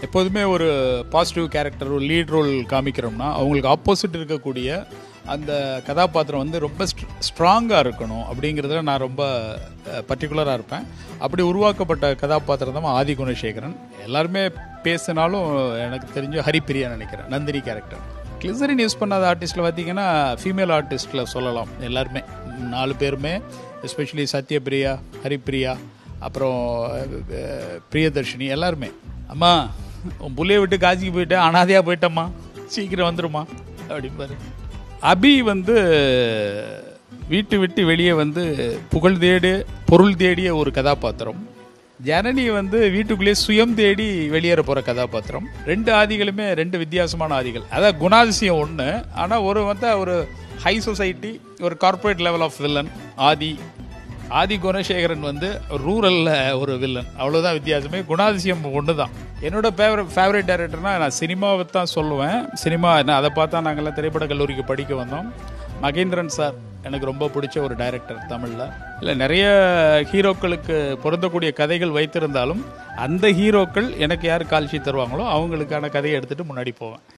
எப்போதுமே ஒரு positive character ஒரு லீட் ரோல் காமிக்கிறோம்னா அவங்களுக்கு ஆப்போசிட் இருக்கக்கூடிய அந்த கதாபாத்திரம் வந்து ரொம்ப ஸ்ட்ராங்காக இருக்கணும் அப்படிங்கிறதுல நான் ரொம்ப பர்டிகுலராக இருப்பேன் அப்படி உருவாக்கப்பட்ட கதாபாத்திரம் தான் ஆதி குணசேகரன் எல்லாருமே பேசினாலும் எனக்கு தெரிஞ்ச ஹரிப்பிரியா நினைக்கிறேன் நந்தினி கேரக்டர் கிளிசரின் யூஸ் பண்ணாத ஆர்டிஸ்ட்டில் பார்த்தீங்கன்னா ஃபீமேல் ஆர்டிஸ்ட்டில் சொல்லலாம் எல்லாருமே நாலு பேருமே எஸ்பெஷலி சத்யபிரியா ஹரிப்பிரியா அப்புறம் அஹ், பிரியதர்ஷினி எல்லாருமே அம்மா உன் புள்ளைய விட்டு காசிக்கு போயிட்டேன் அனாதையாக போயிட்டம்மா சீக்கிரம் வந்துருமா அப்படிம்பாரு அபி வந்து வீட்டு விட்டு வெளியே வந்து புகழ் தேடு பொருள் தேடிய ஒரு கதாபாத்திரம் ஜனனி வந்து வீட்டுக்குள்ளேயே சுயம் தேடி வெளியேற போகிற கதாபாத்திரம் ரெண்டு ஆதிகளுமே ரெண்டு வித்தியாசமான ஆதிகள் அதான் குணாதிசயம் ஒன்று ஆனால் ஒரு வந்து ஒரு ஹை சொசைட்டி ஒரு corporate level of villain Aadhi Aadhi Gunasekaran வந்து ரூரலில் ஒரு வில்லன் அவ்வளோதான் வித்தியாசமே குணாதிசயம் ஒன்று தான் என்னோட ஃபேவரட் ஃபேவரட் டைரக்டர்னா நான் சினிமாவை தான் சொல்லுவேன் சினிமா என்ன அதை பார்த்தா நாங்கள்லாம் திரைப்பட கல்லூரிக்கு படிக்க வந்தோம் மகேந்திரன் சார் எனக்கு ரொம்ப பிடிச்ச ஒரு டைரக்டர் தமிழில் இல்லை நிறைய ஹீரோக்களுக்கு பொருந்தக்கூடிய கதைகள் வைத்திருந்தாலும் அந்த ஹீரோக்கள் எனக்கு யார் கால்ஷி தருவாங்களோ அவங்களுக்கான கதையை எடுத்துகிட்டு முன்னாடி போவேன்